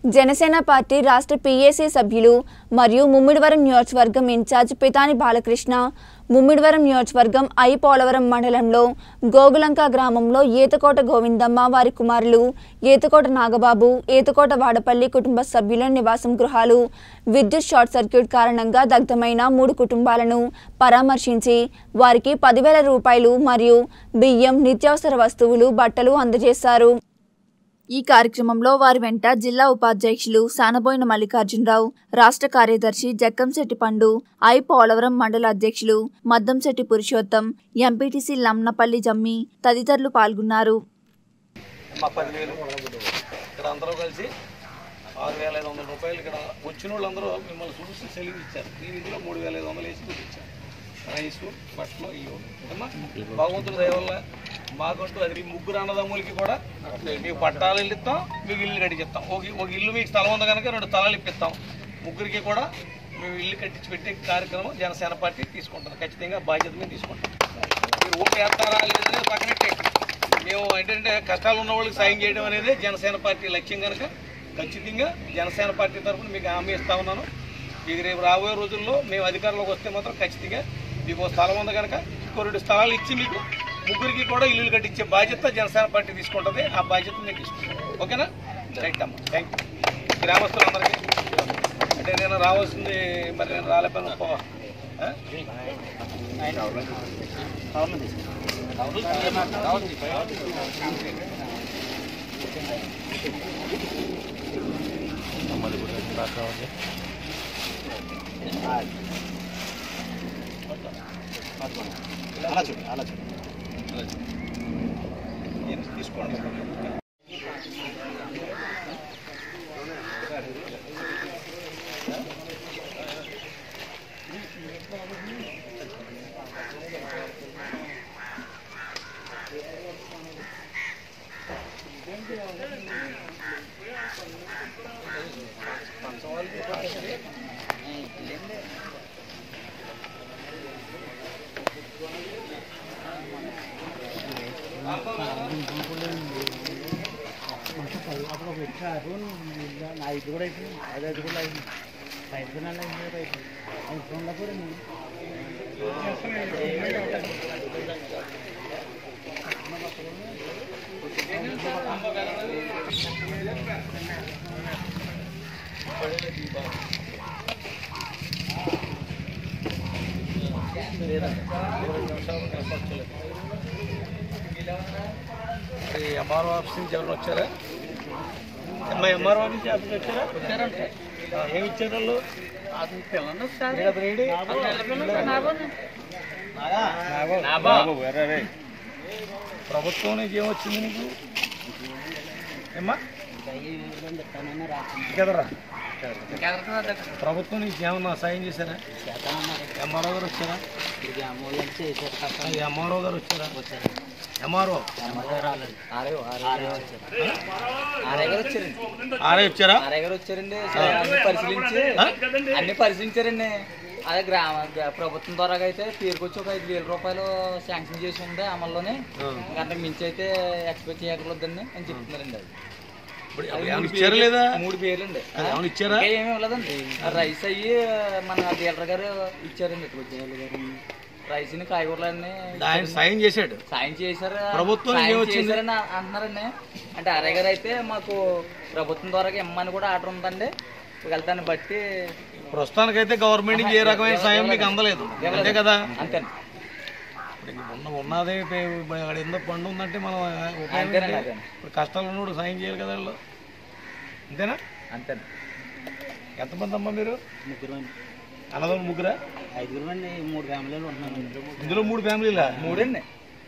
Janasena party రాష్ట్ర PAC సభ్యులు మరియు ముమ్మిడివరం నియోజకవర్గం ఇన్ఛార్జ్ పితాని బాలకృష్ణ ముమ్మిడివరం నియోజకవర్గం ఐ పోలవరం మండలంలో గోగులంక గ్రామంలో ఈతకోట గోవిందమ్మ వారి కుమారులు ఈతకోట నాగబాబు ఈతకోట వాడపల్లి కుటుంబ సభ్యుల నివాసం గృహాలు విద్యుత్ షార్ట్ సర్క్యూట్ కారణంగా దగ్ధమైన మూడు కుటుంబాలను పరామర్శించి వారికి పదివేల రూపాయలు మరియు బియ్యం నిత్యావసర వస్తువులు బట్టలు అందజేశారు ఈ కార్యక్రమంలో వారి వెంట జిల్లా ఉపాధ్యక్షులు సానబోయిన మల్లికార్జునరావు రాష్ట్ర కార్యదర్శి జక్కంశెట్టి పండు ఐ పోలవరం మండల అధ్యక్షులు మద్దంశెట్టి పురుషోత్తం ఎంపీటీసీ లమ్నపల్లి జమ్మి తదితరులు పాల్గొన్నారు మా పదివేలు ఇక్కడ అందరూ కలిసి ఆరు వేల ఐదు వందల రూపాయలు ఇక్కడ వచ్చిన వాళ్ళందరూ మిమ్మల్ని చూసి సెలింగ్ ఇచ్చారు నేను ఇందులో మూడు వేల ఐదు వందలు వేసి మీకు ఇచ్చాను రైస్ బట్టలు ఇవి అమ్మా భగవంతుడు దయ వల్ల మాకంటూ అది మీ ముగ్గురు అన్నదమ్ములకి కూడా మీకు పట్టాలు ఇల్లు ఇస్తాం మీకు ఇల్లు కట్టిస్తాం ఒక ఒక ఇల్లు మీకు స్థలం ఉంది కనుక రెండు తలాలు ఇప్పిస్తాం ముగ్గురికి కూడా మేము ఇల్లు కట్టించి పెట్టే కార్యక్రమం జనసేన పార్టీ తీసుకుంటుంది ఖచ్చితంగా బాధ్యత మేము తీసుకుంటాం మీరు ఓటు వేస్తారా లేదనేది పక్కనట్టే మేము ఏంటంటే కష్టాలు ఉన్న వాళ్ళకి సాయం చేయడం అనేది జనసేన పార్టీ లక్ష్యం కనుక ఖచ్చితంగా జనసేన పార్టీ తరఫున మీకు హామీ ఇస్తా ఉన్నాను మీకు రేపు రాబోయే రోజుల్లో మేము అధికారంలోకి వస్తే మాత్రం ఖచ్చితంగా మీకు ఓ స్థలం ఉంది కనుక ఇంకో రెండు స్థలాలు ఇచ్చి మీకు ముగ్గురికి కూడా ఇల్లు కట్టించే బాధ్యత జనసేన పార్టీ తీసుకుంటుంది ఆ బాధ్యత మీకు తీసుకుంటాం ఓకేనా రైట్ అమ్మా థ్యాంక్ యూ గ్రామస్తులందరికీ అంటే నేను రావాల్సింది మరి నేను రాలేకపోయినా పోవా ఆ? ఏం తీసుకోండి అప్పుడు పెట్టారు ఐదు కూడా అయిపోయింది ఐదు ఐదు కూడా అయింది ఐదు కూడా అయింది అయిపోయింది ఐదు ఉండకూడదు మరి ఎంఆర్ఓ ఆఫీస్ నుంచి ఎవరైనా వచ్చారా అమ్మా ఎంఆర్ఓ ఆఫీస్ నుంచి ఆఫీస్ వచ్చారా వచ్చారంటే ఏమి ఇచ్చారు వాళ్ళు ఏడు అతను ఏడి? ప్రభుత్వం నుంచి ఏమొచ్చింది నీకు ఏమ్మా కదరా ప్రభుత్వం నుంచి ఏమన్నా సాయం చేశారా ఎంఆర్ఓ గారు వచ్చారా ఎంఆర్ఓ గారు వచ్చారా ఎంఆర్ఓ ఆరే వచ్చారా ఆర్ఐ గారు వచ్చారండి అన్ని పరిశీలించి అన్ని పరిశీలించారండి అదే గ్రామ గ్రా- ప్రభుత్వం ద్వారా అయితే తీరుకొచ్చి ఒక ఐదు వేల రూపాయలు శాంక్షన్ చేసి ఉంది అమల్లోనే ఇంకా అంతకు మించి అయితే ఎక్స్పెక్ట్ చేయకూడదండి అని చెప్తున్నారండి అది ఇప్పుడు అది ఏమైనా మూడు ఇచ్చారా పేర్లు- లేదా మూడు పేర్లండి అది ఏమైనా ఇచ్చారా ఇంకా ఏమీ ఇవ్వలేదండి రైస్ అయ్యి మన డీలర్ గారు ఇచ్చారండి డీలర్ గారు రైస్ని కాయగూరలన్నీ ఆయన సాయం చేశాడు సాయం చేశారు ప్రభుత్వం సాయం ఏమొచ్చింది? చేశారని అ- అంటున్నారండి అంటే అరే గారు అయితే మాకు ప్రభుత్వం ద్వారా ఇమ్మని కూడా ఆర్డర్ ఉందండి వెళ్తాన్ని బట్టి ప్రస్తుతానికైతే గవర్నమెంట్ నుంచి ఏ రకమైన సాయం మీకు అందలేదు అంతే కదా అంతేనండి ఇప్పుడు ఇంక ఉన్న ఉన్నదే పే- అక్కడ ఎంతో పండు ఉందంటే మనం ఉపయోగం అంతేనండి, ఏంటి? అదే. ఇప్పుడు కష్టాలు ఉన్నప్పుడు సాయం చేయాలి కదా వాళ్ళు అంతేనా అంతేనండి ఎంతమంది అమ్మా మీరు ముగ్గురు అన్నదమ్ములు ముగ్గురా ఐదుగురు అండి మూడు ఫ్యామిలీలు ఉంటున్నాను ఇందులో మూడు ఫ్యామిలీలా మూడండి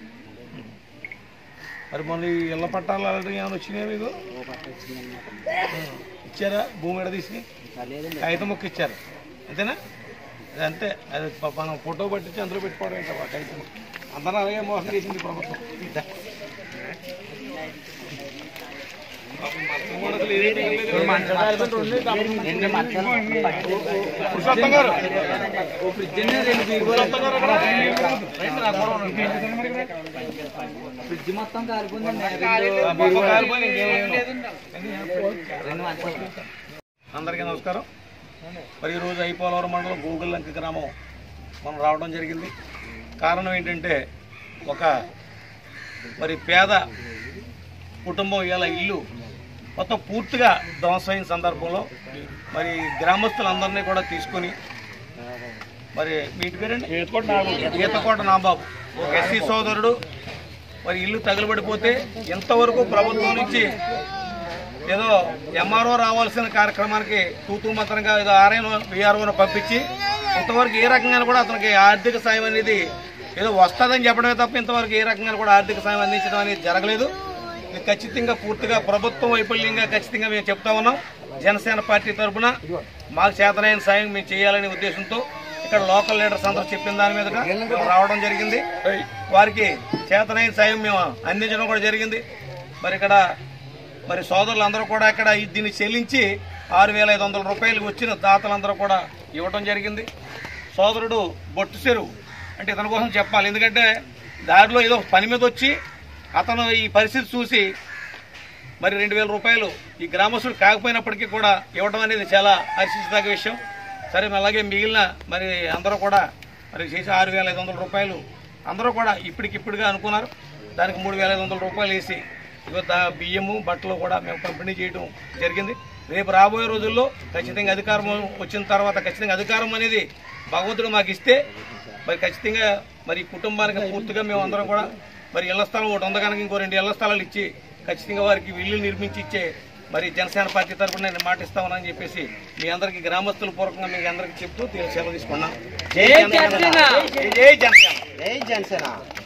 మరి మొన్న ఈ ఇళ్ళ పట్టాలు అలాంటివి ఏమైనా వచ్చినాయా మీకు ఓ పట్ట వచ్చిందండి మాకు ఇచ్చారా భూమి ఎడ తీసి ఇంకా లేదండి కాగితం మొక్క ఇచ్చారు అంతేనా అది అంతే అది ప- మనం ఫోటో పట్టించి అందులో పెట్టుకోవడం ఇంకా ఆ కాగితం అందరూ అలాగే మోసం చేసింది ప్రభుత్వం పురుషోత్తం గారు ఓ ఫ్రిడ్జ్ అండి, రెండు బీరువాలు రండి, నా గొడవ ఉంది. ఫ్రిడ్జ్ మొత్తం కాలిపోయిందండి ఆ రెండు మొత్తం కాలిపోయింది, ఇంకేం లేదు. రెండు మంచాలు అందరికీ నమస్కారం మరి ఈరోజు ఐపోలవరం మండలం గూగుల్లంక గ్రామం మనం రావడం జరిగింది కారణం ఏంటంటే ఒక మరి పేద కుటుంబం ఇలా ఇల్లు మొత్తం పూర్తిగా ధ్వంసమైన సందర్భంలో మరి గ్రామస్తులందరినీ కూడా తీసుకొని మరి మీ ఇంటి పేరండి ఈతకోట నాబాబు ఒక ఎస్సీ సోదరుడు మరి ఇల్లు తగులబడిపోతే ఎంతవరకు ప్రభుత్వం నుంచి ఏదో ఎంఆర్ఓ రావాల్సిన కార్యక్రమానికి తూతూ మంత్రంగా ఏదో ఆర్ఐను విఆర్ఓను పంపించి ఇంతవరకు ఏ రకంగా కూడా అతనికి ఆర్థిక సాయం అనేది ఏదో వస్తుందని చెప్పడమే తప్ప ఇంతవరకు ఏ రకంగా కూడా ఆర్థిక సాయం అందించడం అనేది జరగలేదు ఇది ఖచ్చితంగా పూర్తిగా ప్రభుత్వం వైఫల్యంగా ఖచ్చితంగా మేము చెప్తా ఉన్నాం జనసేన పార్టీ తరఫున మాకు చేతనైన సాయం మేము చేయాలనే ఉద్దేశంతో ఇక్కడ లోకల్ లీడర్స్ అందరూ చెప్పిన దాని మీదుగా మేము రావడం జరిగింది వారికి చేతనైన సాయం మేము అందించడం కూడా జరిగింది మరి ఇక్కడ మరి సోదరులందరూ కూడా ఇక్కడ ఈ- దీన్ని చెల్లించి ఆరు వేల ఐదు వందల రూపాయలు వచ్చిన దాతలందరూ కూడా ఇవ్వడం జరిగింది సోదరుడు బొట్టు చెరువు అంటే ఇతని కోసం చెప్పాలి ఎందుకంటే దారిలో ఏదో పని మీద వచ్చి అతను ఈ పరిస్థితి చూసి మరి రెండు వేల రూపాయలు ఈ గ్రామస్తుడు కాకపోయినప్పటికీ కూడా ఇవ్వడం అనేది చాలా హర్షించదగ్గ విషయం సరే మరి అలాగే మిగిలిన మరి అందరూ కూడా మరి చేసి ఆరు వేల ఐదు వందల రూపాయలు అందరూ కూడా ఇప్పటికిప్పుడుగా అనుకున్నారు దానికి మూడు వేల ఐదు వందల రూపాయలు వేసి ఇదిగో దా- బియ్యము బట్టలు కూడా మేము పంపిణీ చేయడం జరిగింది రేపు రాబోయే రోజుల్లో ఖచ్చితంగా అధికారం వచ్చిన తర్వాత ఖచ్చితంగా అధికారం అనేది భగవంతుడు మాకు ఇస్తే మరి ఖచ్చితంగా మరి ఈ కుటుంబానికి పూర్తిగా మేము అందరం కూడా మరి ఇళ్ల స్థలం ఒకటి ఉంది కనుక ఇంకో రెండు ఇళ్ల స్థలాలు ఇచ్చి ఖచ్చితంగా వారికి ఇల్లు నిర్మించి ఇచ్చే మరి జనసేన పార్టీ తరఫున నేను మాట ఇస్తామని చెప్పేసి మీ అందరికి గ్రామస్తుల పూర్వకంగా మీ అందరికి చెప్తూ తీరు సెలవు తీసుకున్నాం జై జనసేన జై జనసేన జై జనసేన